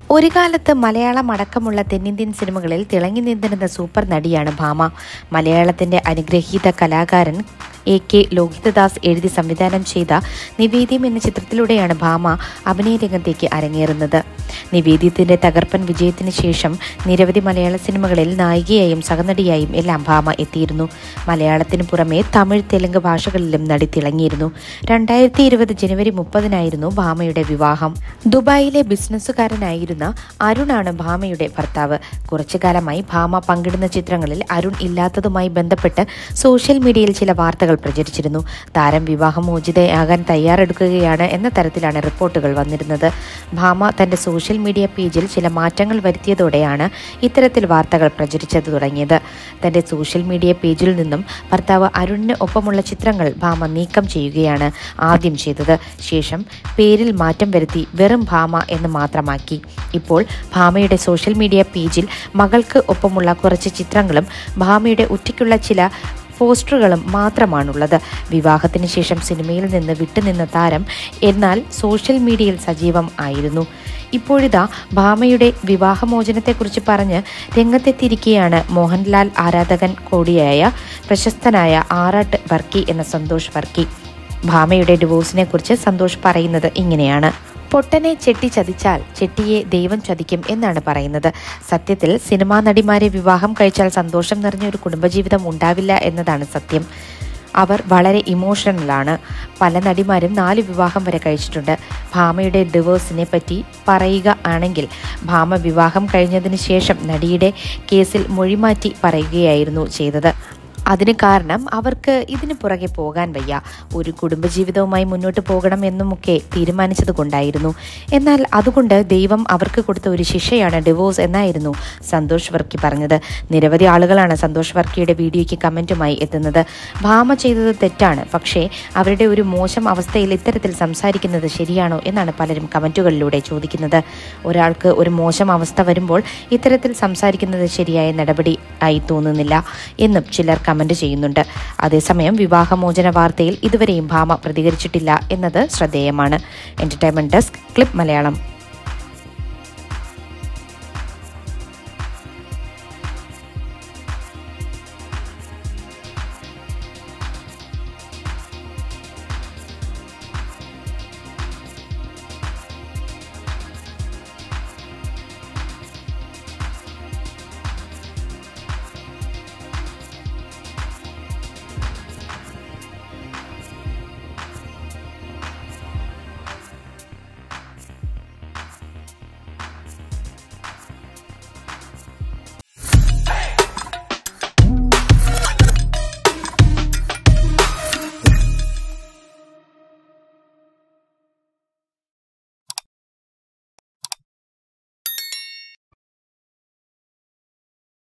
ഒരു കാലത്ത് മലയാളം അടക്കമുള്ള തെന്നിന്ത്യൻ സിനിമകളിൽ തിളങ്ങി നിന്നിരുന്ന സൂപ്പർ നടിയാണ് ഭാമ മലയാളത്തിന്റെ അനുഗ്രഹീത കലാകാരൻ എ കെ ലോഹിതദാസ് എഴുതി സംവിധാനം ചെയ്ത നിവേദ്യം എന്ന ചിത്രത്തിലൂടെയാണ് ഭാമ അഭിനയ രംഗത്തേക്ക് അരങ്ങേറുന്നത് നിവേദ്യത്തിന്റെ തകർപ്പൻ വിജയത്തിന് ശേഷം നിരവധി മലയാള സിനിമകളിൽ നായികയായും സഹനടിയായും എല്ലാം ഭാമ എത്തിയിരുന്നു മലയാളത്തിന് പുറമെ തമിഴ് തെലുങ്ക് ഭാഷകളിലും നടി തിളങ്ങിയിരുന്നു രണ്ടായിരത്തി ഇരുപത് ജനുവരി മുപ്പതിനായിരുന്നു ഭാമയുടെ വിവാഹം ദുബായിലെ ബിസിനസ്സുകാരനായിരുന്ന അരുണാണ് ഭാമയുടെ ഭർത്താവ് കുറച്ചു കാലമായി ഭാമ പങ്കിടുന്ന ചിത്രങ്ങളിൽ അരുൺ ഇല്ലാത്തതുമായി ബന്ധപ്പെട്ട് സോഷ്യൽ മീഡിയയിൽ ചില വാർത്തകൾ പ്രചരിച്ചിരുന്നു താരം വിവാഹമോചിതയാകാൻ തയ്യാറെടുക്കുകയാണ് എന്ന തരത്തിലാണ് റിപ്പോർട്ടുകൾ വന്നിരുന്നത് ഭാമ തന്റെ സോഷ്യൽ മീഡിയ പേജിൽ ചില മാറ്റങ്ങൾ വരുത്തിയതോടെയാണ് ഇത്തരത്തിൽ വാർത്തകൾ പ്രചരിച്ചത് തുടങ്ങിയത് തന്റെ സോഷ്യൽ മീഡിയ പേജിൽ നിന്നും ഭർത്താവ് അരുണിന് ഒപ്പമുള്ള ചിത്രങ്ങൾ ഭാമ നീക്കം ചെയ്യുകയാണ് ആദ്യം ചെയ്തത് ശേഷം പേരിൽ മാറ്റം വരുത്തി വെറും ഭാമ എന്ന് മാത്രമാക്കി ഇപ്പോൾ ഭാമയുടെ സോഷ്യൽ മീഡിയ പേജിൽ മകൾക്ക് ഒപ്പമുള്ള കുറച്ച് ചിത്രങ്ങളും ഭാമയുടെ ഒറ്റയ്ക്കുള്ള ചില പോസ്റ്ററുകളും മാത്രമാണുള്ളത് വിവാഹത്തിന് ശേഷം സിനിമയിൽ നിന്ന് വിട്ടുനിന്ന താരം എന്നാൽ സോഷ്യൽ മീഡിയയിൽ സജീവം ആയിരുന്നു ഇപ്പോഴിതാ ഭാമയുടെ വിവാഹമോചനത്തെക്കുറിച്ച് പറഞ്ഞ് രംഗത്തെത്തിയിരിക്കുകയാണ് മോഹൻലാൽ ആരാധകൻ കൂടിയായ പ്രശസ്തനായ ആറാട്ട് വർക്കി എന്ന സന്തോഷ് വർക്കി ഭാമയുടെ ഡിവോഴ്സിനെ കുറിച്ച് സന്തോഷ് പറയുന്നത് ഇങ്ങനെയാണ് പൊട്ടനെ ചെട്ടി ചതിച്ചാൽ ചെട്ടിയെ ദൈവം ചതിക്കും എന്നാണ് പറയുന്നത് സത്യത്തിൽ സിനിമാ നടിമാരെ വിവാഹം കഴിച്ചാൽ സന്തോഷം നിറഞ്ഞ ഒരു കുടുംബജീവിതം ഉണ്ടാവില്ല എന്നതാണ് സത്യം അവർ വളരെ ഇമോഷണലാണ് പല നടിമാരും നാല് വിവാഹം വരെ കഴിച്ചിട്ടുണ്ട് ഭാമയുടെ ഡിവോഴ്സിനെ പറ്റി പറയുക ആണെങ്കിൽ ഭാമ വിവാഹം കഴിഞ്ഞതിന് ശേഷം നടിയുടെ കേസിൽ മൊഴിമാറ്റി പറയുകയായിരുന്നു ചെയ്തത് അതിന് കാരണം അവർക്ക് ഇതിന് പുറകെ പോകാൻ വയ്യ ഒരു കുടുംബജീവിതവുമായി മുന്നോട്ട് പോകണം എന്നുമൊക്കെ തീരുമാനിച്ചത് കൊണ്ടായിരുന്നു എന്നാൽ അതുകൊണ്ട് ദൈവം അവർക്ക് കൊടുത്ത ഒരു ശിക്ഷയാണ് ഡിവോഴ്സ് എന്നായിരുന്നു സന്തോഷ് വർക്കി പറഞ്ഞത് നിരവധി ആളുകളാണ് സന്തോഷ് വർക്കിയുടെ വീഡിയോയ്ക്ക് കമൻറ്റുമായി എത്തുന്നത് ഭാമ ചെയ്തത് തെറ്റാണ് പക്ഷേ അവരുടെ ഒരു മോശം അവസ്ഥയിൽ ഇത്തരത്തിൽ സംസാരിക്കുന്നത് ശരിയാണോ എന്നാണ് പലരും കമൻറ്റുകളിലൂടെ ചോദിക്കുന്നത് ഒരാൾക്ക് ഒരു മോശം അവസ്ഥ വരുമ്പോൾ ഇത്തരത്തിൽ സംസാരിക്കുന്നത് ശരിയായ നടപടി ആയി തോന്നുന്നില്ല എന്നും ചിലർ കമന്റ് ചെയ്യുന്നുണ്ട് അതേസമയം വിവാഹമോചന വാർത്തയിൽ ഇതുവരെയും ഭാമ പ്രതികരിച്ചിട്ടില്ല എന്നത് ശ്രദ്ധേയമാണ് എന്റർടൈൻമെന്റ് ഡെസ്ക് ക്ലിപ്പ് മലയാളം